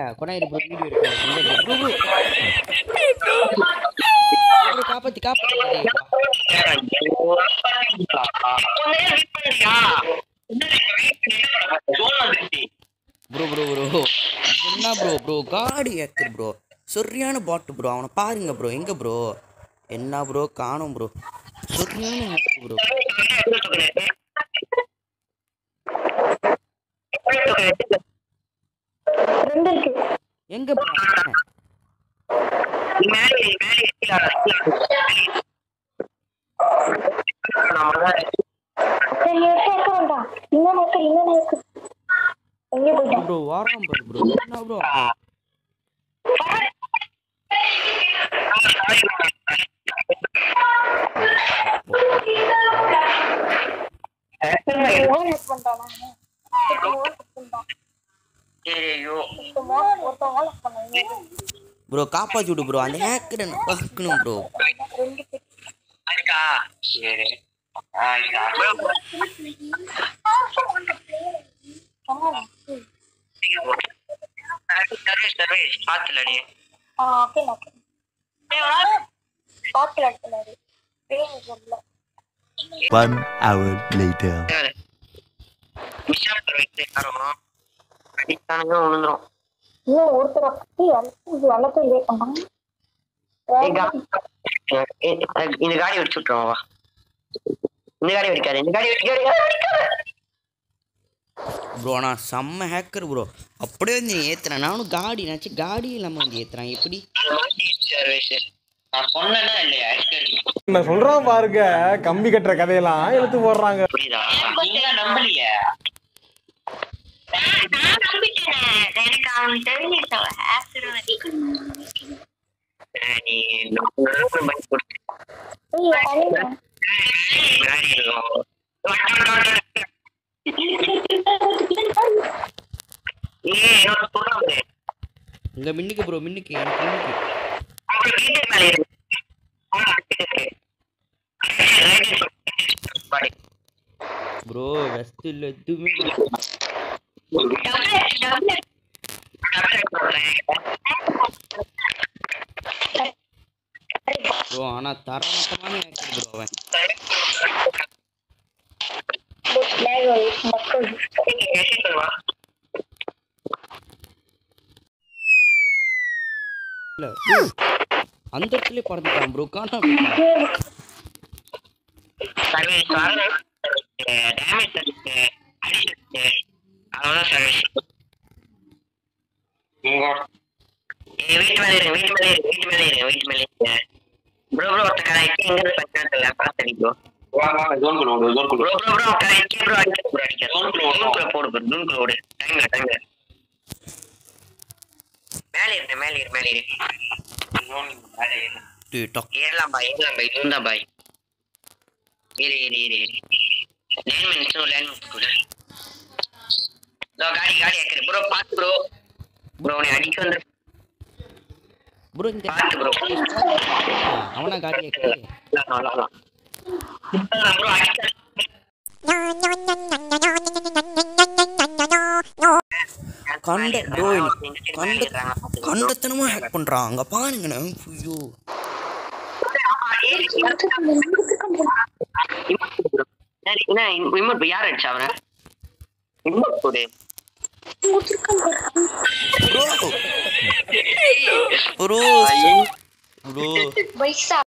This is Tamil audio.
கொண்டாயிரு ப்ரோ வீடியோ எடுக்கிறேன் ப்ரோ ப்ரோ காப்பாத்தி காப்பாத்தி ப்ரோ ப்ரோ ப்ரோ என்ன ப்ரோ ப்ரோ காடி ஏக்கர் ப்ரோ சரியான பாட்டு ப்ரோ அவனை பாருங்க ப்ரோ எங்க ப்ரோ என்ன ப்ரோ காணோம் ப்ரோ சரியான hack ப்ரோ ரெண்டு இருக்கு எங்க ப்ரோ சரி எடுத்து வைக்க வேண்டாம் இன்னொன்று இருக்கு இன்னொன்று இருக்கு எங்கே போயிட்டான் ப்ரோ வாராம் பாரு ப்ரோ என்ன ப்ரோ ஓன் ஹெட் பண்ணிட்டானா ஓன் ஹெட் பண்ணிட்டான் ஒருத்தவங்க ஹெட் பண்ணாங்க ப்ரோ காப்பாத்தி விடு ப்ரோ அந்த ஹேக்கரை நான் பார்க்கணும் ப்ரோ ரெண்டு பேர் சொன்னாங்க ஆ ஓகே ஓகே பாத்துல எடுத்துனாரு பேர் சொல்லல One hour later. இன்னும் ஒருத்தர் அப்படி இது வளர்த்து இதே பண்ணாங்க இந்த காடி வெடிச்சு விட்டுருவோம் வா இந்த காடி வெடிக்காது இந்த காடி வெடிக்காது ப்ரோ நான் செம்ம ஹேக்கர் ப்ரோ அப்படியே வந்து நீ ஏத்துறேன் நானும் காடி நினச்சி காடி இல்லாமல் வந்து ஏத்துறேன் எப்படி நான் சொன்னேன்னா இல்லையா என்ன சொல்றான் பாருங்க கம்பி கட்டுற கதையெல்லாம் எடுத்து போடுறாங்க புரியுதா நீங்க நம்பலையே எனக்கு அவன் தெரிஞ்சிட்டான் நீ நம்ப கொடுத்து முன்னாடி இருக்கும் ஏய் என்னோட சொல்றாங்க இங்கே மின்னுக்கு ப்ரோ மின்னுக்கு எனக்கு மின்னுக்கு அவங்க வீட்டு மேலே இருக்கு பாடி ப்ரோ வெஸ்ட் இல்லை எதுவுமே ப்ரோ ஆனால் தரமட்டமான ஹேக்கர் ப்ரோ அவன் இல்லை அந்த இடத்துல பறந்துட்டான் ப்ரோ காணா சர்வீஸ் டேமேஜ் இருக்கு அடிச்சு அவ்வளோதான் சர்வீஸ் வீட்டு மேலே இருக்கு வீட்டு மேலே இருக்கு வீட்டு மேலே இருக்கு வீட்டு மேலே இருக்கு ப்ரோ ப்ரோ ஒருத்த கடைக்கு எங்க இருந்து பஞ்சாயத்துல பார்த்து ப்ரோ ப்ரோ ப்ரோ ப்ரோ கடைக்கு ப்ரோ அடிக்க ப்ரோ அடிக்க ஜோன் குளோ போடு ப்ரோ ஜோன் குளோ ஓடு டைம்ல டைம்ல மேலே இருக்கு மேலே இருக்கு மேலே இருக்கு டேய், டக் ஏறலாம் பாய் ஏறலாம் பாய் ஜூன் தான் பாய் இரு இரு இரு இரு லைன் மினிட்ஸ் லைன் மினிட்ஸ் கூட இதோ காடி காடி ஏக்கரு ப்ரோ பார்த்து ப்ரோ ப்ரோ உன்னை அடிக்க வந்து ப்ரோ இந்த பார்த்து ப்ரோ அவனா காடி ஹேக்கர் ப்ரோ அடிக்க கண்ட ப்ரோ கண்ட கண்டத்தனமா ஹேக் பண்றான் அங்க பாருங்கண்ணே ஐயோ என்ன இமோட் யார் அடிச்சா அவனை இமோட் போடு ப்ரோ ப்ரோ ப்ரோ பைசா